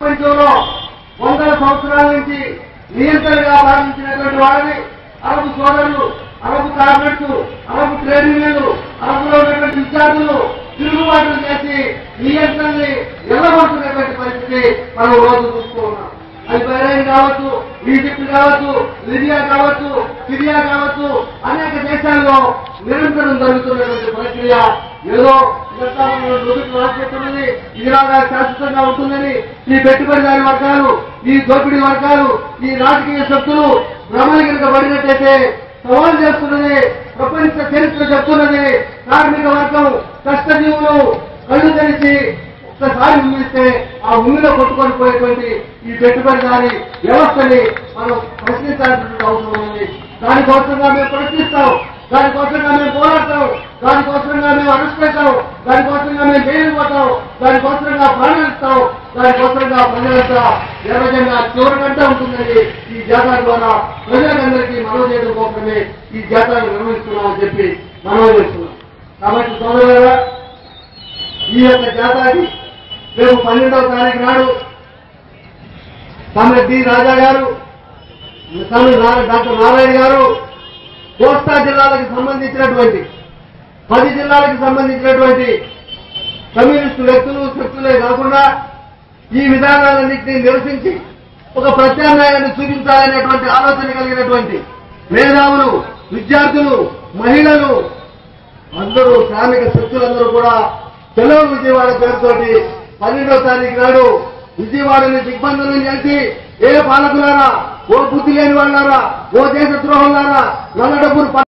ప్రపంచంలో వందల సంవత్సరాల నుంచి నియంత్రణగా భావించినటువంటి వాళ్ళని అరబు సోదరులు అరబు కార్మికులు అరబు ట్రేడ్ యూనియన్లు అరబులో ఉన్నటువంటి విద్యార్థులు తిరుగుబాట్లు చేసి నియంత్రణని ఎల్లగొడుతున్నటువంటి పరిస్థితి మనం రోజు చూస్తూ ఉన్నాం అది బహ్రెయిన్ కావచ్చు ఈజిప్ట్ కావచ్చు లిబియా కావచ్చు సిరియా కావచ్చు అనేక దేశాల్లో నిరంతరం జరుగుతున్నటువంటి ప్రక్రియ ఏదో ఇదంతా మనం రోజుకు రాసిపెట్టున్నది ఇదిలాగా శాశ్వతంగా ఉంటుందని ఈ పెట్టుబడిదారి వర్గాలు ఈ దోపిడీ వర్గాలు ఈ రాజకీయ శక్తులు భ్రమలు కనుక పడినట్టయితే సవాల్ చేస్తున్నది ప్రపంచ చరిత్ర చెప్తున్నది కార్మిక వర్గం కష్టజీవులు కళ్ళు తెరిచి ఒక్కసారి ఉమ్మిస్తే ఆ ఉమ్మిలో కొట్టుకొని పోయేటువంటి ఈ పెట్టుబడిదారి వ్యవస్థని మనం ప్రశ్నించాల్సినటువంటి అవసరం ఉంది దానికోసంగా మేము ప్రశ్నిస్తాం దానికోసంగా మేము పోరాడతాం దానికోసంగా మేము అనుష్ఠిస్తాం దానికోసంగా మేము జైలు పోతాం దానికోసంగా ప్రాణిస్తాం దానికోసంగా ప్రజలంతా నిరజంగా చివరికంట ఉంటుందని ఈ జాతర ద్వారా ప్రజలందరికీ మనవి చేయడం కోసమే ఈ జాతరను నిర్వహిస్తున్నామని చెప్పి మనవి చేస్తున్నాం కాబట్టి సోదరులారా ఈ యొక్క జాతరకి రేపు పన్నెండవ తారీఖు నాడు తమ డి రాజా గారు తమ నా- డాక్టర్ నారాయణ గారు కోస్తా జిల్లాలకు సంబంధించినటువంటి పది జిల్లాలకు సంబంధించినటువంటి కమ్యూనిస్టు వ్యక్తులు శక్తులే కాకుండా ఈ విధానాలన్నింటినీ నిరసించి ఒక ప్రత్యామ్నాయాన్ని చూపించాలనేటువంటి ఆలోచన కలిగినటువంటి మేధావులు విద్యార్థులు మహిళలు అందరూ శ్రామిక శక్తులందరూ కూడా తెలుగు విజయవాడ పేరుతోటి పన్నెండో తారీఖు నాడు విజయవాడని దిగ్బంధనం చేసి ఏ పాలకులారా ఓ బుద్ధి లేని వాళ్ళారా ఓ దేశ ద్రోహులారా నల్ల డబ్బులు